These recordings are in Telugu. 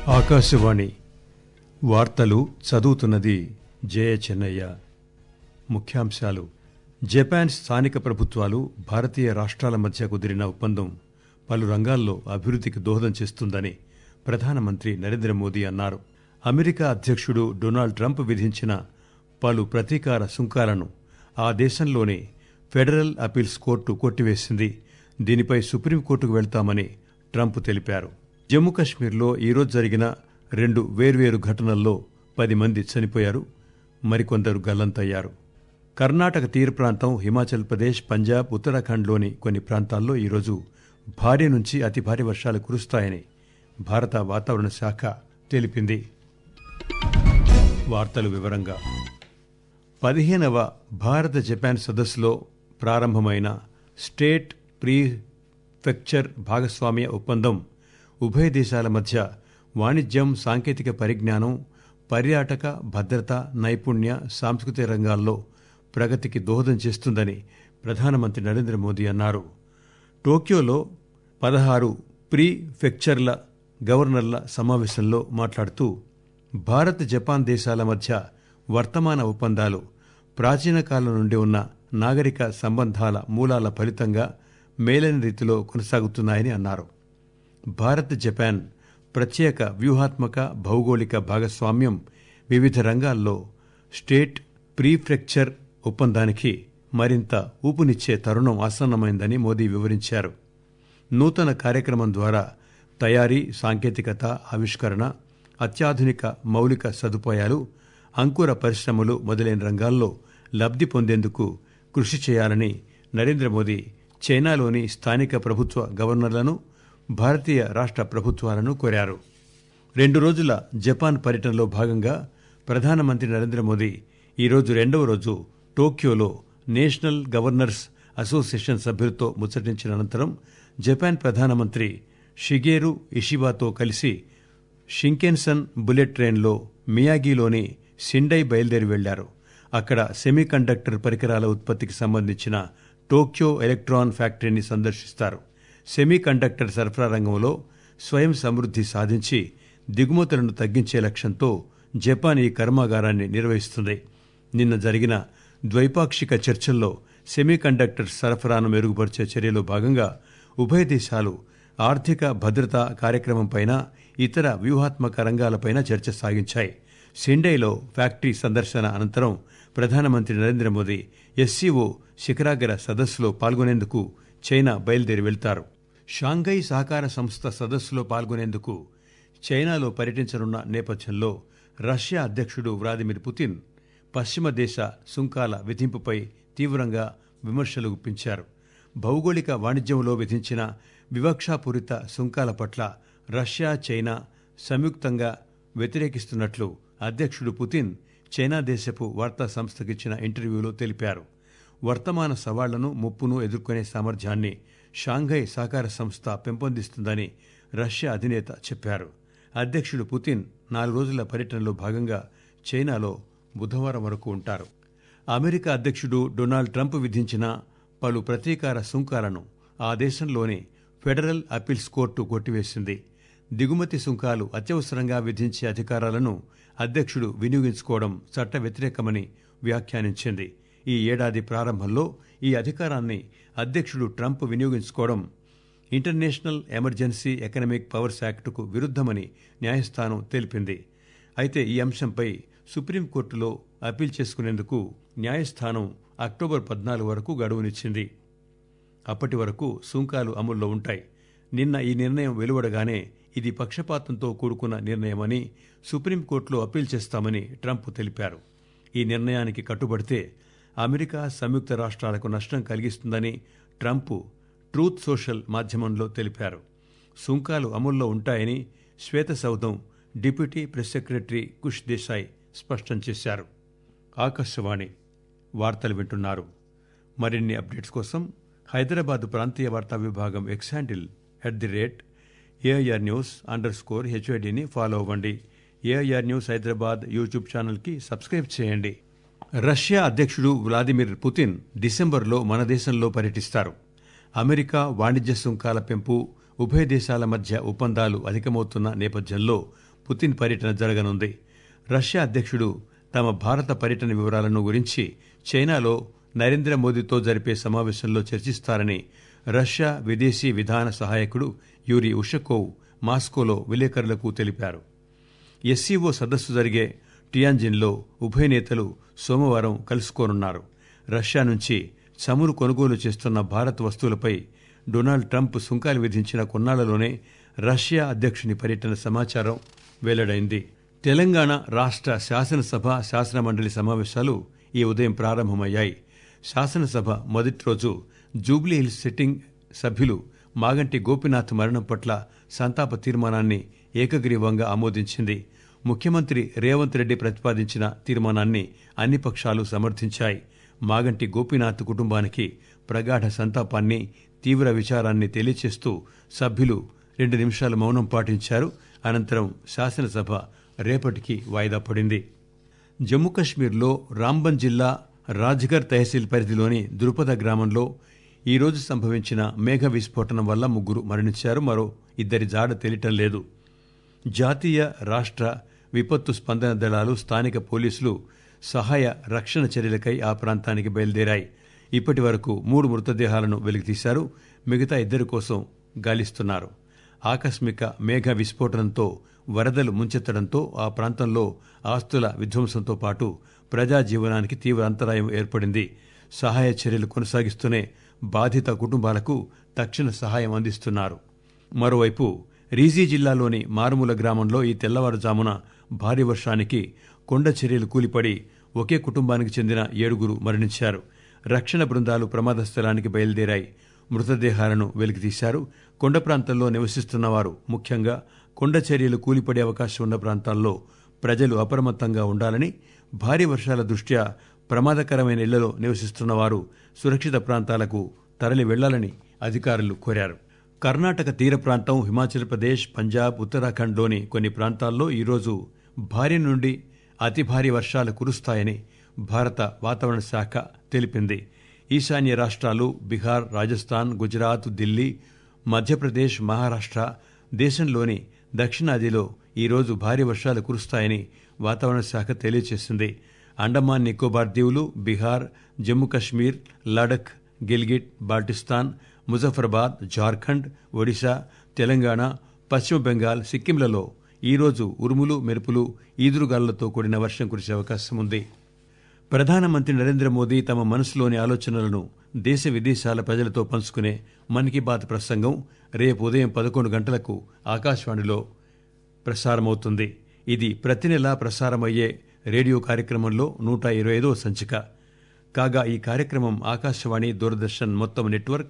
ఆకాశవాణి వార్తలు చదువుతున్నది జయ చెన్నయ్య ముఖ్యాంశాలు జపాన్ స్థానిక ప్రభుత్వాలు భారతీయ రాష్ట్రాల మధ్య కుదిరిన ఒప్పందం పలు రంగాల్లో అభివృద్ధికి దోహదం చేస్తుందని ప్రధానమంత్రి నరేంద్ర మోదీ అన్నారు అమెరికా అధ్యక్షుడు డొనాల్డ్ ట్రంప్ విధించిన పలు ప్రతీకార సుంకాలను ఆ దేశంలోని ఫెడరల్ అపీల్స్ కోర్టు కొట్టివేసింది దీనిపై సుప్రీంకోర్టుకు వెళ్తామని ట్రంప్ తెలిపారు జమ్మూ కశ్మీర్లో ఈరోజు జరిగిన రెండు వేర్వేరు ఘటనల్లో పది మంది చనిపోయారు మరికొందరు గల్లంతయ్యారు కర్ణాటక తీర ప్రాంతం హిమాచల్ ప్రదేశ్ పంజాబ్ ఉత్తరాఖండ్లోని కొన్ని ప్రాంతాల్లో ఈరోజు భారీ నుంచి అతి భారీ వర్షాలు కురుస్తాయని భారత వాతావరణ శాఖ తెలిపింది వార్తలు వివరంగా పదిహేనవ భారత జపాన్ సదస్సులో ప్రారంభమైన స్టేట్ ప్రీఫెక్చర్ భాగస్వామ్య ఒప్పందం ఉభయ దేశాల మధ్య వాణిజ్యం సాంకేతిక పరిజ్ఞానం పర్యాటక భద్రత నైపుణ్య సాంస్కృతిక రంగాల్లో ప్రగతికి దోహదం చేస్తుందని ప్రధానమంత్రి నరేంద్ర మోదీ అన్నారు టోక్యోలో పదహారు ప్రీఫెక్చర్ల గవర్నర్ల సమావేశంలో మాట్లాడుతూ భారత్ జపాన్ దేశాల మధ్య వర్తమాన ఒప్పందాలు ప్రాచీన కాలం నుండి ఉన్న నాగరిక సంబంధాల మూలాల ఫలితంగా మేలైన రీతిలో కొనసాగుతున్నాయని అన్నారు భారత్ జపాన్ ప్రత్యేక వ్యూహాత్మక భౌగోళిక భాగస్వామ్యం వివిధ రంగాల్లో స్టేట్ ప్రీఫ్రెక్చర్ ఒప్పందానికి మరింత ఊపునిచ్చే తరుణం ఆసన్నమైందని మోదీ వివరించారు నూతన కార్యక్రమం ద్వారా తయారీ సాంకేతికత ఆవిష్కరణ అత్యాధునిక మౌలిక సదుపాయాలు అంకుర పరిశ్రమలు మొదలైన రంగాల్లో లబ్ధి పొందేందుకు కృషి చేయాలని నరేంద్ర మోదీ చైనాలోని స్థానిక ప్రభుత్వ గవర్నర్లను భారతీయ రాష్ట్ర ప్రభుత్వాలను కోరారు రెండు రోజుల జపాన్ పర్యటనలో భాగంగా ప్రధానమంత్రి నరేంద్ర మోదీ ఈరోజు రెండవ రోజు టోక్యోలో నేషనల్ గవర్నర్స్ అసోసియేషన్ సభ్యులతో ముచ్చటించిన అనంతరం జపాన్ ప్రధానమంత్రి షిగేరు ఇషిబాతో కలిసి షింకెన్సన్ బుల్లెట్ ట్రైన్లో మియాగిలోని సిండై బయలుదేరి వెళ్లారు అక్కడ సెమీ కండక్టర్ పరికరాల ఉత్పత్తికి సంబంధించిన టోక్యో ఎలక్ట్రాన్ ఫ్యాక్టరీని సందర్శిస్తారు సెమీ కండక్టర్ సరఫరా రంగంలో స్వయం సమృద్ధి సాధించి దిగుమతులను తగ్గించే లక్ష్యంతో జపాన్ ఈ కర్మాగారాన్ని నిర్వహిస్తుంది నిన్న జరిగిన ద్వైపాక్షిక చర్చల్లో సెమీ కండక్టర్ సరఫరాను మెరుగుపరిచే చర్యలో భాగంగా ఉభయ దేశాలు ఆర్థిక భద్రతా కార్యక్రమంపైన ఇతర వ్యూహాత్మక రంగాలపైన చర్చ సాగించాయి సిండైలో ఫ్యాక్టరీ సందర్శన అనంతరం ప్రధానమంత్రి నరేంద్ర మోదీ ఎస్సీఓ శిఖరాగ్ర సదస్సులో పాల్గొనేందుకు చైనా బయలుదేరి వెళ్తారు షాంఘై సహకార సంస్థ సదస్సులో పాల్గొనేందుకు చైనాలో పర్యటించనున్న నేపథ్యంలో రష్యా అధ్యక్షుడు వ్లాదిమిర్ పుతిన్ పశ్చిమ దేశ సుంకాల విధింపుపై తీవ్రంగా విమర్శలు గుప్పించారు భౌగోళిక వాణిజ్యంలో విధించిన వివక్షాపూరిత సుంకాల పట్ల రష్యా చైనా సంయుక్తంగా వ్యతిరేకిస్తున్నట్లు అధ్యక్షుడు పుతిన్ చైనా దేశపు వార్తా సంస్థకిచ్చిన ఇంటర్వ్యూలో తెలిపారు వర్తమాన సవాళ్లను ముప్పును ఎదుర్కొనే సామర్థ్యాన్ని షాంఘై సహకార సంస్థ పెంపొందిస్తుందని రష్యా అధినేత చెప్పారు అధ్యక్షుడు పుతిన్ నాలుగు రోజుల పర్యటనలో భాగంగా చైనాలో బుధవారం వరకు ఉంటారు అమెరికా అధ్యక్షుడు డొనాల్డ్ ట్రంప్ విధించిన పలు ప్రతీకార సుంకాలను ఆ దేశంలోని ఫెడరల్ అపీల్స్ కోర్టు కొట్టివేసింది దిగుమతి సుంకాలు అత్యవసరంగా విధించే అధికారాలను అధ్యక్షుడు వినియోగించుకోవడం చట్ట వ్యతిరేకమని వ్యాఖ్యానించింది ఈ ఏడాది ప్రారంభంలో ఈ అధికారాన్ని అధ్యక్షుడు ట్రంప్ వినియోగించుకోవడం ఇంటర్నేషనల్ ఎమర్జెన్సీ ఎకనమిక్ పవర్స్ యాక్టుకు విరుద్దమని న్యాయస్థానం తెలిపింది అయితే ఈ అంశంపై సుప్రీంకోర్టులో అప్పీల్ చేసుకునేందుకు న్యాయస్థానం అక్టోబర్ పద్నాలుగు వరకు గడువునిచ్చింది అప్పటి వరకు సుంకాలు అమల్లో ఉంటాయి నిన్న ఈ నిర్ణయం వెలువడగానే ఇది పక్షపాతంతో కూడుకున్న నిర్ణయమని సుప్రీంకోర్టులో అప్పీల్ చేస్తామని ట్రంప్ తెలిపారు ఈ నిర్ణయానికి కట్టుబడితే అమెరికా సంయుక్త రాష్ట్రాలకు నష్టం కలిగిస్తుందని ట్రంప్ ట్రూత్ సోషల్ మాధ్యమంలో తెలిపారు సుంకాలు అమల్లో ఉంటాయని శ్వేతసౌధం deputy press secretary Kush Desai స్పష్టం చేశారు ఆకాశవాణి వార్తలు వింటున్నారు మరిన్ని అప్డేట్స్ కోసం హైదరాబాద్ ప్రాంతీయ వార్తా విభాగం X handle at the rate AIR news under score హెచ్ఐడిని ఫాలో అవ్వండి ఏఐఆర్ న్యూస్ హైదరాబాద్ యూట్యూబ్ ఛానల్కి సబ్స్క్రైబ్ చేయండి రష్యా అధ్యక్షుడు వ్లాదిమిర్ పుతిన్ డిసెంబర్లో మన దేశంలో పర్యటిస్తారు అమెరికా వాణిజ్య సుంకాల పెంపు ఉభయ దేశాల మధ్య ఒప్పందాలు అధికమవుతున్న నేపథ్యంలో పుతిన్ పర్యటన జరగనుంది రష్యా అధ్యక్షుడు తమ భారత పర్యటన వివరాలను గురించి చైనాలో నరేంద్ర మోదీతో జరిపే సమావేశంలో చర్చిస్తారని రష్యా విదేశీ విధాన సహాయకుడు యూరి ఉషకోవ్ మాస్కోలో విలేకరులకు తెలిపారు ఎస్సీఓ సదస్సు జరిగే టియాన్జిన్లో ఉభయ నేతలు సోమవారం కలుసుకోనున్నారు రష్యా నుంచి చమురు కొనుగోలు చేస్తున్న భారత్ వస్తువులపై డొనాల్డ్ ట్రంప్ సుంకాలు విధించిన కొన్నాళ్లలోనే రష్యా అధ్యక్షుని పర్యటన సమాచారం వెల్లడైంది తెలంగాణ రాష్ట్ర శాసనసభ శాసనమండలి సమావేశాలు ఈ ఉదయం ప్రారంభమయ్యాయి శాసనసభ మొదటి రోజు జూబ్లీ హిల్స్ సిట్టింగ్ సభ్యులు మాగంటి గోపినాథ్ మరణం పట్ల సంతాప తీర్మానాన్ని ఏకగ్రీవంగా ఆమోదించింది ముఖ్యమంత్రి రేవంత్ రెడ్డి ప్రతిపాదించిన తీర్మానాన్ని అన్ని పక్షాలు సమర్థించాయి మాగంటి గోపీనాథ్ కుటుంబానికి ప్రగాఢ సంతాపాన్ని తీవ్ర విచారాన్ని తెలియచేస్తూ సభ్యులు రెండు నిమిషాలు మౌనం పాటించారు అనంతరం శాసనసభ రేపటికి వాయిదా పడింది జమ్మూ కశ్మీర్లో రాంబన్ జిల్లా రాజ్గర్ తహసీల్ పరిధిలోని ద్రుపద గ్రామంలో ఈరోజు సంభవించిన మేఘ విస్ఫోటనం వల్ల ముగ్గురు మరణించారు మరో ఇద్దరి జాడ తెలియటం లేదు జాతీయ రాష్ట్ర విపత్తు స్పందన దళాలు స్థానిక పోలీసులు సహాయ రక్షణ చర్యలకై ఆ ప్రాంతానికి బయలుదేరాయి ఇప్పటి వరకు మూడు మృతదేహాలను వెలికితీశారు మిగతా ఇద్దరి కోసం గాలిస్తున్నారు ఆకస్మిక మేఘ విస్ఫోటనంతో వరదలు ముంచెత్తడంతో ఆ ప్రాంతంలో ఆస్తుల విధ్వంసంతో పాటు ప్రజా జీవనానికి తీవ్ర అంతరాయం ఏర్పడింది సహాయ చర్యలు కొనసాగిస్తూనే బాధిత కుటుంబాలకు తక్షణ సహాయం అందిస్తున్నారు మరోవైపు రీజీ జిల్లాలోని మారుమూల గ్రామంలో ఈ తెల్లవారుజామున భారీ వర్షానికి కొండ చర్యలు కూలిపడి ఒకే కుటుంబానికి చెందిన ఏడుగురు మరణించారు రక్షణ బృందాలు ప్రమాద స్థలానికి బయలుదేరాయి మృతదేహాలను వెలికితీశారు కొండ ప్రాంతంలో నివసిస్తున్న వారు ముఖ్యంగా కొండ చర్యలు కూలిపడే అవకాశం ఉన్న ప్రాంతాల్లో ప్రజలు అప్రమత్తంగా ఉండాలని భారీ వర్షాల దృష్ట్యా ప్రమాదకరమైన ఇళ్లలో నివసిస్తున్న వారు సురక్షిత ప్రాంతాలకు తరలి వెళ్లాలని అధికారులు కోరారు కర్ణాటక తీర ప్రాంతం హిమాచల్ ప్రదేశ్ పంజాబ్ ఉత్తరాఖండ్లోని కొన్ని ప్రాంతాల్లో ఈరోజు భారీ నుండి అతి భారీ వర్షాలు కురుస్తాయని భారత వాతావరణ శాఖ తెలిపింది ఈశాన్య రాష్ట్రాలు బీహార్ రాజస్థాన్ గుజరాత్ ఢిల్లీ మధ్యప్రదేశ్ మహారాష్ట్ర దేశంలోని దక్షిణాదిలో ఈరోజు భారీ వర్షాలు కురుస్తాయని వాతావరణ శాఖ తెలియజేసింది అండమాన్ నికోబార్ దీవులు బీహార్ జమ్మూ కశ్మీర్ లడఖ్ గిల్గిట్ బాల్టిస్తాన్ ముజఫరాబాద్ జార్ఖండ్ ఒడిశా తెలంగాణ పశ్చిమ బెంగాల్ సిక్కింలలో ఈరోజు ఉరుములు మెరుపులు ఈదురుగాలులతో కూడిన వర్షం కురిసే అవకాశం ఉంది ప్రధానమంత్రి నరేంద్ర మోదీ తమ మనసులోని ఆలోచనలను దేశ విదేశాల ప్రజలతో పంచుకునే మన్ కీ బాత్ ప్రసంగం రేపు ఉదయం పదకొండు గంటలకు ఆకాశవాణిలో ప్రసారమవుతుంది ఇది ప్రతి నెలా ప్రసారమయ్యే రేడియో కార్యక్రమంలో నూట ఇరవై ఐదవ సంచిక కాగా ఈ కార్యక్రమం ఆకాశవాణి దూరదర్శన్ మొత్తం నెట్వర్క్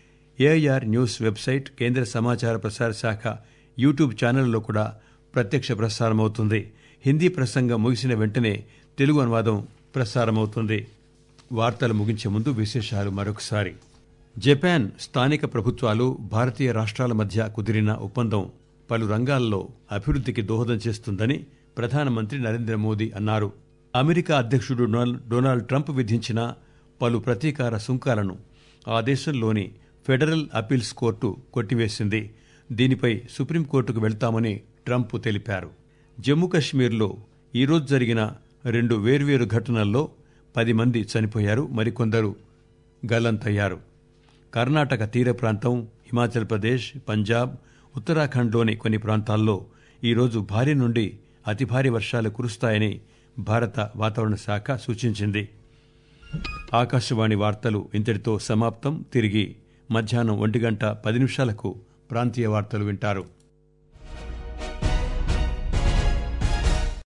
ఏఐఆర్ న్యూస్ వెబ్సైట్ కేంద్ర సమాచార ప్రసార శాఖ యూట్యూబ్ ఛానల్లో కూడా ప్రత్యక్ష ప్రసారమవుతుంది హిందీ ప్రసంగం ముగిసిన వెంటనే తెలుగు అనువాదం ప్రసారమవుతుంది వార్తలు ముగించే ముందు విశేషాలు మరొకసారి జపాన్ స్థానిక ప్రభుత్వాలు భారతీయ రాష్ట్రాల మధ్య కుదిరిన ఒప్పందం పలు రంగాల్లో అభివృద్ధికి దోహదం చేస్తుందని ప్రధానమంత్రి నరేంద్ర మోదీ అన్నారు అమెరికా అధ్యక్షుడు డొనాల్డ్- డొనాల్డ్ ట్రంప్ విధించిన పలు ప్రతీకార సుంకాలను ఆ దేశంలోని ఫెడరల్ అపీల్స్ కోర్టు కొట్టివేసింది దీనిపై సుప్రీంకోర్టుకు వెళ్తామని ట్రంప్ తెలిపారు జమ్మూ కశ్మీర్లో ఈరోజు జరిగిన రెండు వేర్వేరు ఘటనల్లో పది మంది చనిపోయారు మరికొందరు గల్లంతయ్యారు కర్ణాటక తీర ప్రాంతం హిమాచల్ ప్రదేశ్ పంజాబ్ ఉత్తరాఖండ్లోని కొన్ని ప్రాంతాల్లో ఈరోజు భారీ నుండి అతి భారీ వర్షాలు కురుస్తాయని భారత వాతావరణ శాఖ సూచించింది ఆకాశవాణి వార్తలు ఇంతటితో సమాప్తం తిరిగి మధ్యాహ్నం ఒంటి గంట పది నిమిషాలకు ప్రాంతీయ వార్తలు వింటారు